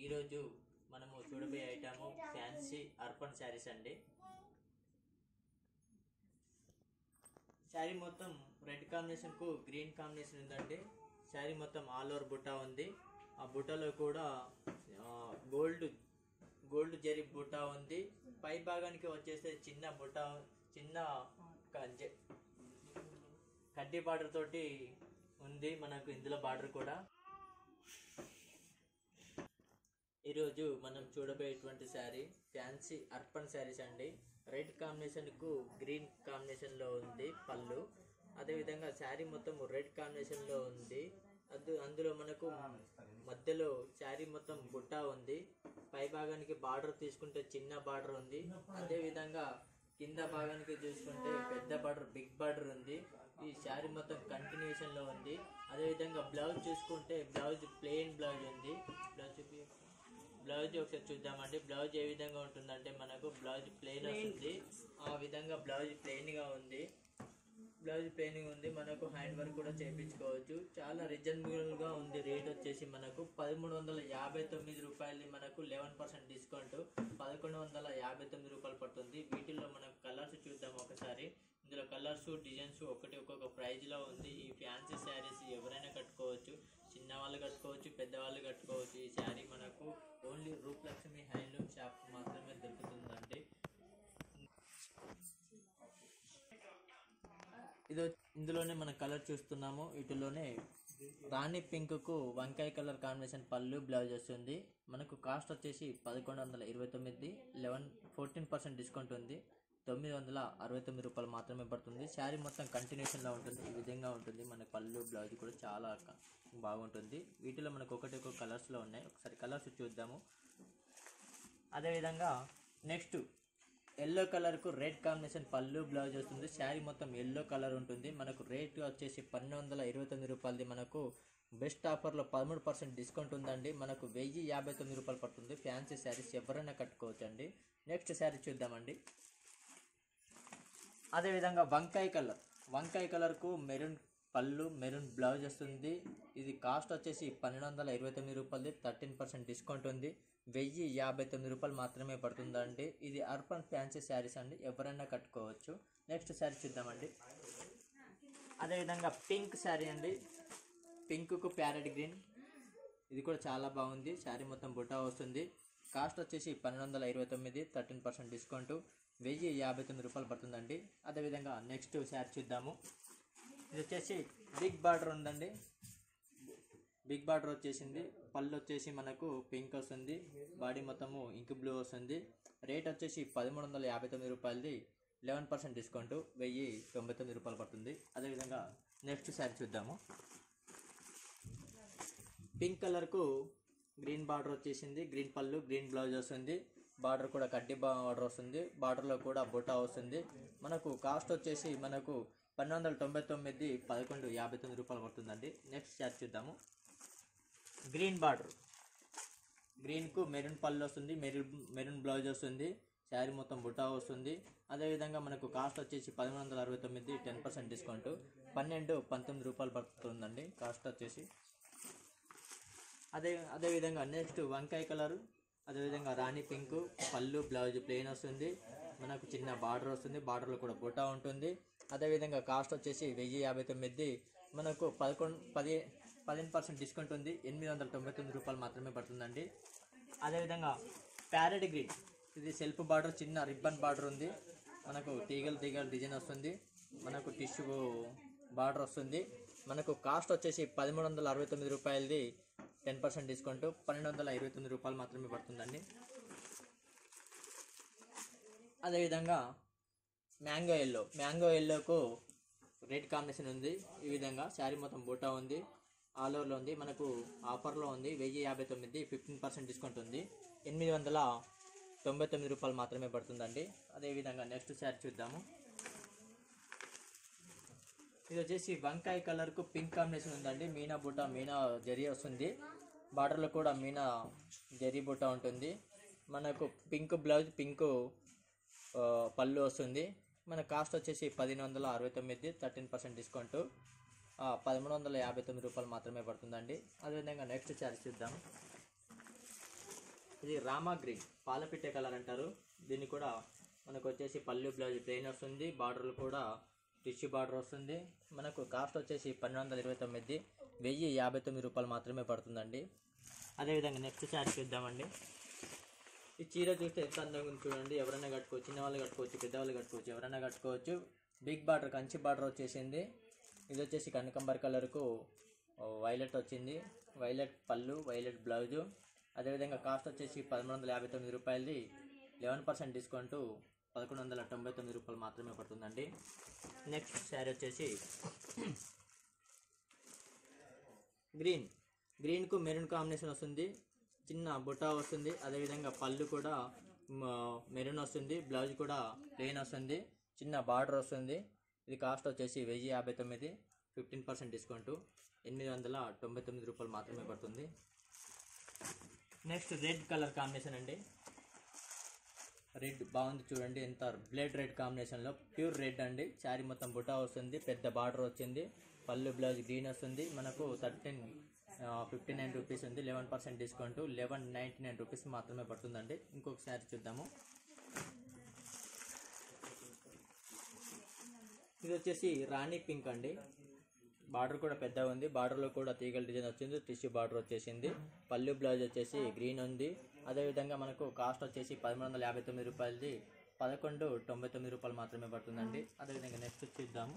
ఈరోజు మనము చూడబోయే ఐటము ఫ్యాన్సీ అర్పన్ శారీస్ అండి శారీ మొత్తం రెడ్ కాంబినేషన్కు గ్రీన్ కాంబినేషన్ ఉందండి శారీ మొత్తం ఆల్ ఓవర్ బుట్ట ఉంది ఆ బుట్టలో కూడా ఆ, గోల్డ్ గోల్డ్ జరీ బుట్ట ఉంది పై భాగానికి వచ్చేస్తే చిన్న బుట్ట చిన్న క- జ- కడ్డీ బార్డర్ తోటి ఉంది మనకు ఇందులో బార్డర్ కూడా ఈరోజు మనం చూడబోయేటువంటి శారీ ఫ్యాన్సీ అర్పన్ శారీస్ అండి రెడ్ కాంబినేషన్కు గ్రీన్ కాంబినేషన్లో ఉంది పళ్ళు అదేవిధంగా శారీ మొత్తం రెడ్ కాంబినేషన్లో ఉంది అందు అందులో మనకు మధ్యలో శారీ మొత్తం బుట్ట ఉంది పై భాగానికి బార్డర్ తీసుకుంటే చిన్న బార్డర్ ఉంది అదేవిధంగా కింద భాగానికి చూసుకుంటే పెద్ద బార్డర్ బిగ్ బార్డర్ ఉంది ఈ శారీ మొత్తం కంటిన్యూషన్ లో ఉంది అదేవిధంగా బ్లౌజ్ చూసుకుంటే బ్లౌజ్ ప్లెయిన్ బ్లౌజ్ ఉంది బ్లౌజ్ చూపి బ్లౌజ్ ఒకసారి చూద్దామండి బ్లౌజ్ ఏ విధంగా ఉంటుందంటే మనకు బ్లౌజ్ ప్లెయిన్ వస్తుంది ఆ విధంగా బ్లౌజ్ ప్లెయిన్ గా ఉంది బ్లౌజ్ ప్లెయిన్ ఉంది మనకు హ్యాండ్ వర్క్ కూడా చేయించుకోవచ్చు చాలా రీజనబుల్ గా ఉంది రేట్ వచ్చేసి మనకు పదమూడు వందల యాభై తొమ్మిది రూపాయలు మనకు లెవెన్ పర్సెంట్ డిస్కౌంట్ పదకొండు వందల యాభై తొమ్మిది రూపాయలు పడుతుంది వీటిల్లో మనం కలర్స్ చూద్దాం ఒకసారి ఇందులో కలర్స్ డిజైన్స్ ఒకటి ఒక్కొక్క ప్రైజ్ లో ఉంది ఈ ఫ్యాన్సీ శారీస్ ఎవరైనా కట్టుకోవచ్చు చిన్న వాళ్ళు కట్టుకోవచ్చు పెద్దవాళ్ళు కట్టుకోవచ్చు ఈ శారీ మనకు ఓన్లీ రూపలక్ష్మి హ్యాండ్లూమ్ షాప్ మాత్రమే దొరుకుతుందండి ఇది వచ్చి- ఇందులోనే మన కలర్ చూస్తున్నాము వీటిలోనే రాణి పింక్ కు వంకాయ కలర్ కాంబినేషన్ పళ్ళు బ్లౌజ్ వస్తుంది మనకు కాస్ట్ వచ్చేసి పదకొండు వందల ఇరవై తొమ్మిది లెవెన్ ఫోర్టీన్ పర్సెంట్ డిస్కౌంట్ ఉంది తొమ్మిది వందల అరవై తొమ్మిది రూపాయలు మాత్రమే పడుతుంది శారీ మొత్తం కంటిన్యూషన్లో ఉంటుంది ఈ విధంగా ఉంటుంది మన పళ్ళు బ్లౌజ్ కూడా చాలా క- బాగుంటుంది వీటిలో మనకు ఒకటి ఒక కలర్స్లో ఉన్నాయి ఒకసారి కలర్స్ చూద్దాము అదేవిధంగా నెక్స్ట్ ఎల్లో కలర్కు రెడ్ కాంబినేషన్ పళ్ళు బ్లౌజ్ వస్తుంది శారీ మొత్తం ఎల్లో కలర్ ఉంటుంది మనకు రేట్ వచ్చేసి పన్నెండు వందల ఇరవై తొమ్మిది రూపాయలది మనకు బెస్ట్ ఆఫర్లో పదమూడు పర్సెంట్ డిస్కౌంట్ ఉందండి మనకు వెయ్యి యాభై తొమ్మిది రూపాయలు పడుతుంది ఫ్యాన్సీ శారీస్ ఎవరైనా కట్టుకోవచ్చు అండి నెక్స్ట్ శారీ చూద్దామండి అదేవిధంగా వంకాయ కలర్ వంకాయ కలర్కు మెరూన్ పళ్ళు మెరూన్ బ్లౌజ్ వస్తుంది ఇది కాస్ట్ వచ్చేసి పన్నెండు వందల ఇరవై తొమ్మిది రూపాయలది థర్టీన్ పర్సెంట్ డిస్కౌంట్ ఉంది వెయ్యి యాభై తొమ్మిది రూపాయలు మాత్రమే పడుతుందండి ఇది అర్బన్ ఫ్యాన్సీ శారీస్ అండి ఎవరైనా కట్టుకోవచ్చు నెక్స్ట్ శారీ చూద్దామండి అదేవిధంగా పింక్ శారీ అండి పింక్కు ప్యారెట్ గ్రీన్ ఇది కూడా చాలా బాగుంది శారీ మొత్తం బుటా వస్తుంది కాస్ట్ వచ్చేసి పన్నెండు వందల ఇరవై తొమ్మిది థర్టీన్ పర్సెంట్ డిస్కౌంట్ వెయ్యి యాభై తొమ్మిది రూపాయలు పడుతుందండి అదేవిధంగా నెక్స్ట్ శారీ చూద్దాము ఇది వచ్చేసి బిగ్ బార్డర్ ఉందండి బిగ్ బార్డర్ వచ్చేసింది పళ్ళు వచ్చేసి మనకు పింక్ వస్తుంది బాడీ మొత్తము ఇంక్ బ్లూ వస్తుంది రేట్ వచ్చేసి పదమూడు వందల యాభై తొమ్మిది రూపాయలది లెవెన్ పర్సెంట్ డిస్కౌంట్ వెయ్యి తొంభై తొమ్మిది రూపాయలు పడుతుంది అదేవిధంగా నెక్స్ట్ శారీ చూద్దాము పింక్ కలర్కు గ్రీన్ బార్డర్ వచ్చేసింది గ్రీన్ పళ్ళు గ్రీన్ బ్లౌజ్ వస్తుంది బార్డర్ కూడా కడ్డీ బార్డర్ వస్తుంది బార్డర్లో కూడా బుటా వస్తుంది మనకు కాస్ట్ వచ్చేసి మనకు పన్నెండు వందల తొంభై తొమ్మిది పదకొండు యాభై తొమ్మిది రూపాయలు పడుతుందండి నెక్స్ట్ చార్ట్ చూద్దాము గ్రీన్ బార్డర్ గ్రీన్కు మెరూన్ పళ్ళు వస్తుంది మెరూన్ మెరూన్ బ్లౌజ్ వస్తుంది శారీ మొత్తం బుటా వస్తుంది అదేవిధంగా మనకు కాస్ట్ వచ్చేసి పదమూడు వందల అరవై తొమ్మిది టెన్ పర్సెంట్ డిస్కౌంట్ పన్నెండు పంతొమ్మిది రూపాయలు పడుతుందండి కాస్ట్ వచ్చేసి అదే అదేవిధంగా నెక్స్ట్ వంకాయ కలరు అదేవిధంగా రాణి పింక్ పళ్ళు బ్లౌజ్ ప్లెయిన్ వస్తుంది మనకు చిన్న బార్డర్ వస్తుంది బార్డర్లో కూడా బుటా ఉంటుంది అదేవిధంగా కాస్ట్ వచ్చేసి వెయ్యి యాభై తొమ్మిది మనకు పదకొండు పది పదిహేను పర్సెంట్ డిస్కౌంట్ ఉంది ఎనిమిది వందల తొంభై తొమ్మిది రూపాయలు మాత్రమే పడుతుందండి అదేవిధంగా ప్యారెట్ గ్రీన్ ఇది సెల్ఫ్ బార్డర్ చిన్న రిబ్బన్ బార్డర్ ఉంది మనకు తీగలు తీగలు డిజైన్ వస్తుంది మనకు టిష్యూ బార్డర్ వస్తుంది మనకు కాస్ట్ వచ్చేసి పదమూడు వందల అరవై తొమ్మిది రూపాయలది టెన్ పర్సెంట్ డిస్కౌంట్ పన్నెండు వందల ఇరవై తొమ్మిది రూపాయలు మాత్రమే పడుతుందండి అదేవిధంగా మ్యాంగో ఎల్లో మ్యాంగో ఎల్లోకు రెడ్ కాంబినేషన్ ఉంది ఈ విధంగా శారీ మొత్తం బూటా ఉంది ఆల్ ఓవర్లో ఉంది మనకు ఆఫర్లో ఉంది వెయ్యి యాభై తొమ్మిది ఫిఫ్టీన్ పర్సెంట్ డిస్కౌంట్ ఉంది ఎనిమిది వందల తొంభై తొమ్మిది రూపాయలు మాత్రమే పడుతుందండి అదేవిధంగా నెక్స్ట్ శారీ చూద్దాము ఇది వచ్చేసి వంకాయ కలర్కు పింక్ కాంబినేషన్ ఉందండి మీనా బుట్ట మీనా జరీ వస్తుంది బార్డర్లో కూడా మీనా జరీ బుట్ట ఉంటుంది మనకు పింక్ బ్లౌజ్ పింక్ ఆ, పళ్ళు వస్తుంది మన కాస్ట్ వచ్చేసి పదిహేను వందల అరవై తొమ్మిది థర్టీన్ పర్సెంట్ డిస్కౌంట్ పదమూడు వందల యాభై తొమ్మిది రూపాయలు మాత్రమే పడుతుందండి అదేవిధంగా నెక్స్ట్ చార్జ్ చూద్దాం ఇది రామా గ్రీన్ పాలపిట్టే కలర్ అంటారు దీన్ని కూడా మనకు వచ్చేసి పళ్ళు బ్లౌజ్ ప్లెయిన్ వస్తుంది బార్డర్లు కూడా టిష్యూ బార్డర్ వస్తుంది మనకు కాస్ట్ వచ్చేసి పన్నెండు వందల ఇరవై తొమ్మిది వెయ్యి యాభై తొమ్మిది రూపాయలు మాత్రమే పడుతుందండి అదేవిధంగా నెక్స్ట్ శారీ చూద్దామండి ఈ చీర చూస్తే ఎంత అందంగా ఉంది చూడండి ఎవరైనా కట్టుకోవచ్చు చిన్న వాళ్ళు కట్టుకోవచ్చు పెద్దవాళ్ళు కట్టుకోవచ్చు ఎవరైనా కట్టుకోవచ్చు బిగ్ బార్డర్ కంచి బార్డర్ వచ్చేసింది ఇది వచ్చేసి కనకంబర్ కలర్కు వైలెట్ వచ్చింది వైలెట్ పళ్ళు వైలెట్ బ్లౌజు అదేవిధంగా కాస్ట్ వచ్చేసి పదమూడు వందల యాభై తొమ్మిది రూపాయలది లెవెన్ పర్సెంట్ డిస్కౌంట్ పదకొండు వందల తొంభై తొమ్మిది రూపాయలు మాత్రమే పడుతుందండి నెక్స్ట్ శారీ వచ్చేసి గ్రీన్ గ్రీన్కు మెరూన్ కాంబినేషన్ వస్తుంది చిన్న బుటా వస్తుంది అదేవిధంగా పళ్ళు కూడా మెరూన్ వస్తుంది బ్లౌజ్ కూడా ప్లెయిన్ వస్తుంది చిన్న బార్డర్ వస్తుంది ఇది కాస్ట్ వచ్చేసి వెయ్యి యాభై తొమ్మిది ఫిఫ్టీన్ పర్సెంట్ డిస్కౌంట్ ఎనిమిది వందల తొంభై తొమ్మిది రూపాయలు మాత్రమే పడుతుంది నెక్స్ట్ రెడ్ కలర్ కాంబినేషన్ అండి రెడ్ బాగుంది చూడండి ఎంత బ్లడ్ రెడ్ కాంబినేషన్లో ప్యూర్ రెడ్ అండి శారీ మొత్తం బుటా వస్తుంది పెద్ద బార్డర్ వచ్చింది పళ్ళు బ్లౌజ్ గ్రీన్ వస్తుంది మనకు థర్టీన్ ఫిఫ్టీ నైన్ రూపీస్ ఉంది eleven percent discount eleven ninety nine rupees మాత్రమే పడుతుందండి ఇంకొక శారీ చూద్దాము ఇది వచ్చేసి రాణి పింక్ అండి బార్డర్ కూడా పెద్దగా ఉంది బార్డర్లో కూడా తీగల డిజైన్ వచ్చింది టిష్యూ బార్డర్ వచ్చేసింది పళ్ళు బ్లౌజ్ వచ్చేసి గ్రీన్ ఉంది అదేవిధంగా మనకు కాస్ట్ వచ్చేసి పదమూడు వందల యాభై తొమ్మిది రూపాయలది పదకొండు తొంభై తొమ్మిది రూపాయలు మాత్రమే పడుతుందండి అదేవిధంగా నెక్స్ట్ చూద్దాము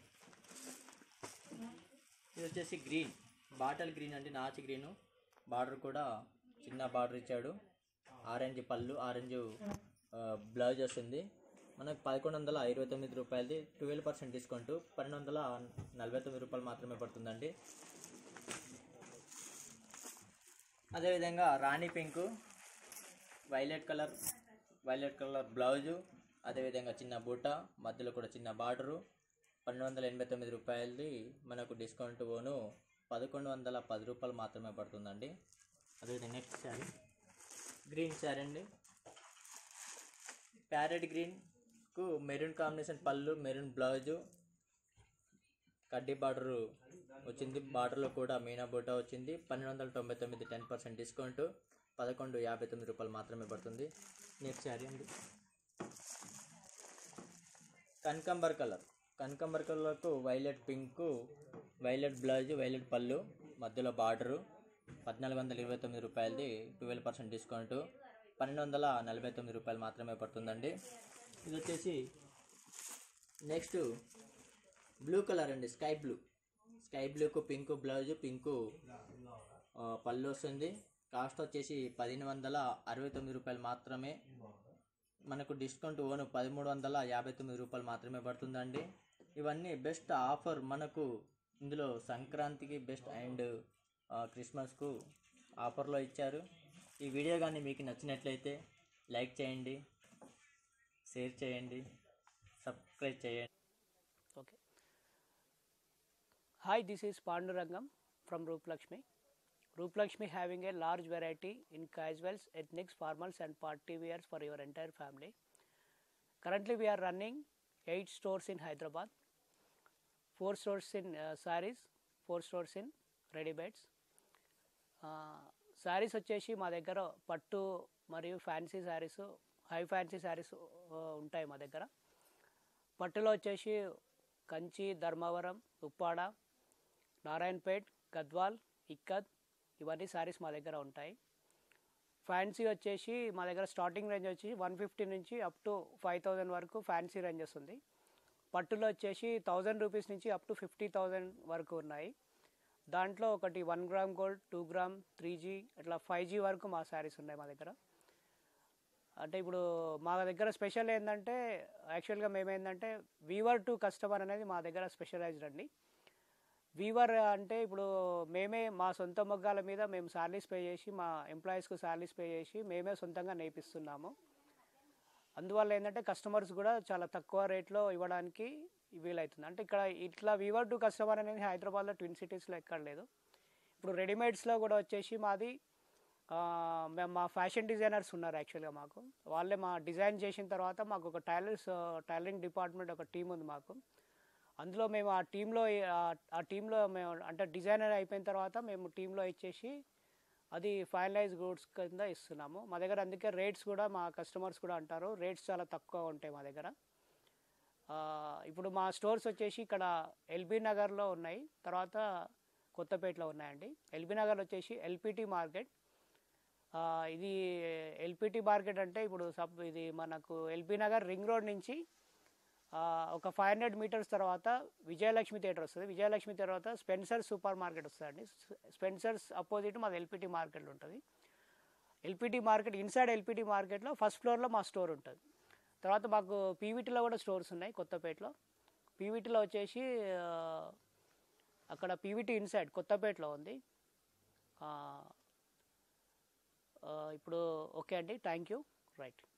ఇది వచ్చేసి గ్రీన్ బాటల్ గ్రీన్ అండి నాచి గ్రీన్ బార్డర్ కూడా చిన్న బార్డర్ ఇచ్చాడు ఆరెంజ్ పళ్ళు ఆరెంజ్ బ్లౌజ్ వస్తుంది మనకు పదకొండు వందల ఇరవై తొమ్మిది రూపాయలది ట్వెల్వ్ పర్సెంట్ డిస్కౌంట్ పన్నెండు వందల నలభై తొమ్మిది రూపాయలు మాత్రమే పడుతుందండి అదేవిధంగా రాణి pink violet colour violet colour blouse అదేవిధంగా చిన్న బూట మధ్యలో కూడా చిన్న బార్డరు పన్నెండు వందల ఎనభై తొమ్మిది రూపాయలది మనకు డిస్కౌంట్ పోను పదకొండు వందల పది రూపాయలు మాత్రమే పడుతుందండి అదేవిధంగా నెక్స్ట్ శారీ గ్రీన్ శారీ అండి ప్యారెట్ గ్రీన్కు మెరూన్ కాంబినేషన్ పళ్ళు మెరూన్ బ్లౌజు కడ్డీ బార్డర్ వచ్చింది బార్డర్లో కూడా మీనా బూటా వచ్చింది పన్నెండు వందల తొంభై తొమ్మిది టెన్ పర్సెంట్ డిస్కౌంట్ పదకొండు యాభై తొమ్మిది రూపాయలు మాత్రమే పడుతుంది నెక్స్ట్ శారీ అండి కనకంబర్ కలర్ కనకంబర్ కలర్కు violet pink violet blouse violet పళ్ళు మధ్యలో బార్డరు పద్నాలుగు వందల ఇరవై తొమ్మిది రూపాయలది ట్వెల్వ్ పర్సెంట్ డిస్కౌంట్ పన్నెండు వందల నలభై తొమ్మిది రూపాయలు మాత్రమే పడుతుందండి ఇది వచ్చేసి నెక్స్ట్ బ్లూ కలర్ అండి స్కై బ్లూ స్కై బ్లూకు పింక్ బ్లౌజ్ పింక్ పళ్ళు వస్తుంది కాస్ట్ వచ్చేసి పదిహేను వందల అరవై తొమ్మిది రూపాయలు మాత్రమే మనకు డిస్కౌంట్ ఓను పదమూడు వందల యాభై తొమ్మిది రూపాయలు మాత్రమే పడుతుందండి ఇవన్నీ బెస్ట్ ఆఫర్ మనకు ఇందులో సంక్రాంతికి బెస్ట్ అండ్ క్రిస్మస్కు ఆఫర్లో ఇచ్చారు ఈ వీడియో కానీ మీకు నచ్చినట్లయితే లైక్ చేయండి షేర్ చేయండి సబ్స్క్రైబ్ చేయండి Okay. Hi, this is Pandurangam from Rooplakshmi. Rooplakshmi having a large variety in casuals, ethnics, formals and party wears for your entire family. Currently we are running 8 stores in Hyderabad, 4 stores in uh, sarees, 4 stores in ready beds. Saris వచ్చేసి మా దగ్గర పట్టు మరియు fancy saris high fancy saris ఉంటాయి మా దగ్గర పట్టులో వచ్చేసి కంచి ధర్మవరం ఉప్పాడ నారాయణపేట్ గద్వాల్ ఇక్కత్ ఇవన్నీ శారీస్ మా దగ్గర ఉంటాయి ఫ్యాన్సీ వచ్చేసి మా దగ్గర స్టార్టింగ్ రేంజ్ వచ్చి వన్ ఫిఫ్టీ నుంచి అప్ టు ఫైవ్ థౌజండ్ వరకు ఫ్యాన్సీ రేంజెస్ ఉంది పట్టులో వచ్చేసి థౌజండ్ రూపీస్ నుంచి అప్ టు ఫిఫ్టీ థౌజండ్ వరకు ఉన్నాయి దాంట్లో ఒకటి one gram gold two gram three G అట్లా ఫైవ్ జీ వరకు మా శారీస్ ఉన్నాయి మా దగ్గర అంటే ఇప్పుడు మా దగ్గర స్పెషల్ ఏంటంటే యాక్చువల్గా మేమేంటంటే వీవర్ టు కస్టమర్ అనేది మా దగ్గర స్పెషలైజ్డ్ అండి వీవర్ అంటే ఇప్పుడు మేమే మా సొంత మొగ్గాల మీద మేము శాలరీస్ పే చేసి మా ఎంప్లాయీస్కు శాలరీస్ పే చేసి మేమే సొంతంగా నేర్పిస్తున్నాము అందువల్ల ఏంటంటే కస్టమర్స్ కూడా చాలా తక్కువ రేట్లో ఇవ్వడానికి వీలవుతుంది అంటే ఇక్కడ ఇట్లా వీవర్ టు కస్టమర్ అనేది హైదరాబాద్లో ట్విన్ సిటీస్లో ఎక్కడ లేదు ఇప్పుడు రెడీమేడ్స్లో కూడా వచ్చేసి మాది ఆ, మేము మా ఫ్యాషన్ డిజైనర్స్ ఉన్నారు యాక్చువల్గా మాకు వాళ్ళే మా డిజైన్ చేసిన తర్వాత మాకు ఒక టైలర్స్ టైలరింగ్ డిపార్ట్మెంట్ ఒక టీం ఉంది మాకు అందులో మేము ఆ టీంలో ఆ టీంలో మేము అంటే డిజైనర్ అయిపోయిన తర్వాత మేము టీంలో ఇచ్చేసి అది ఫైనలైజ్ గూడ్స్ కింద ఇస్తున్నాము మా దగ్గర అందుకే రేట్స్ కూడా మా కస్టమర్స్ కూడా అంటారు రేట్స్ చాలా తక్కువ ఉంటాయి మా దగ్గర ఆ, ఇప్పుడు మా స్టోర్స్ వచ్చేసి ఇక్కడ ఎల్బీ నగర్లో ఉన్నాయి తర్వాత కొత్తపేటలో ఉన్నాయండి ఎల్బీ నగర్ వచ్చేసి ఎల్పిటి మార్కెట్ ఆ, ఇది ఎల్పిటి మార్కెట్ అంటే ఇప్పుడు సబ్ ఇది మనకు ఎల్బీ నగర్ రింగ్ రోడ్ నుంచి ఆ, ఒక ఫైవ్ హండ్రెడ్ మీటర్స్ తర్వాత విజయలక్ష్మి థియేటర్ వస్తుంది విజయలక్ష్మి తర్వాత స్పెన్సర్ సూపర్ మార్కెట్ వస్తుందండి స్పెన్సర్స్ అపోజిట్ మాది ఎల్పిటి మార్కెట్ ఉంటుంది ఎల్పిటి మార్కెట్ ఇన్సైడ్ ఎల్పిటి మార్కెట్లో ఫస్ట్ ఫ్లోర్లో మా స్టోర్ ఉంటుంది తర్వాత మాకు పీవీటీలో కూడా స్టోర్స్ ఉన్నాయి కొత్తపేటలో పీవీటీలో వచ్చేసి ఆ, అక్కడ పీవీటీ ఇన్సైడ్ కొత్తపేటలో ఉంది ఆ, ఆ, ఇప్పుడు ఓకే అండి థ్యాంక్ యూ రైట్